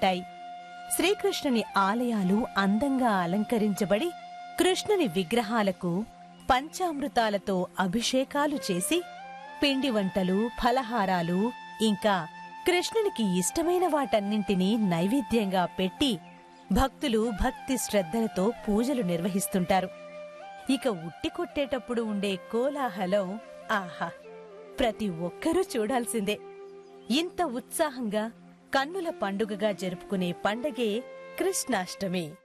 ఉంటాయి శ్రీకృష్ణుని ఆలయాలు అందంగా అలంకరించబడి కృష్ణుని విగ్రహాలకు పంచామృతాలతో అభిషేకాలు చేసి పిండి వంటలు ఫలహారాలు ఇంకా కృష్ణునికి ఇష్టమైన వాటన్నింటినీ నైవేద్యంగా పెట్టి భక్తులు భక్తి శ్రద్ధలతో పూజలు నిర్వహిస్తుంటారు ఇక ఉట్టి కొట్టేటప్పుడు ఉండే కోలాహలం ఆహా ప్రతి ఒక్కరూ చూడాల్సిందే ఇంత ఉత్సాహంగా కన్నుల పండుగగా జరుపుకునే పండగే కృష్ణాష్టమి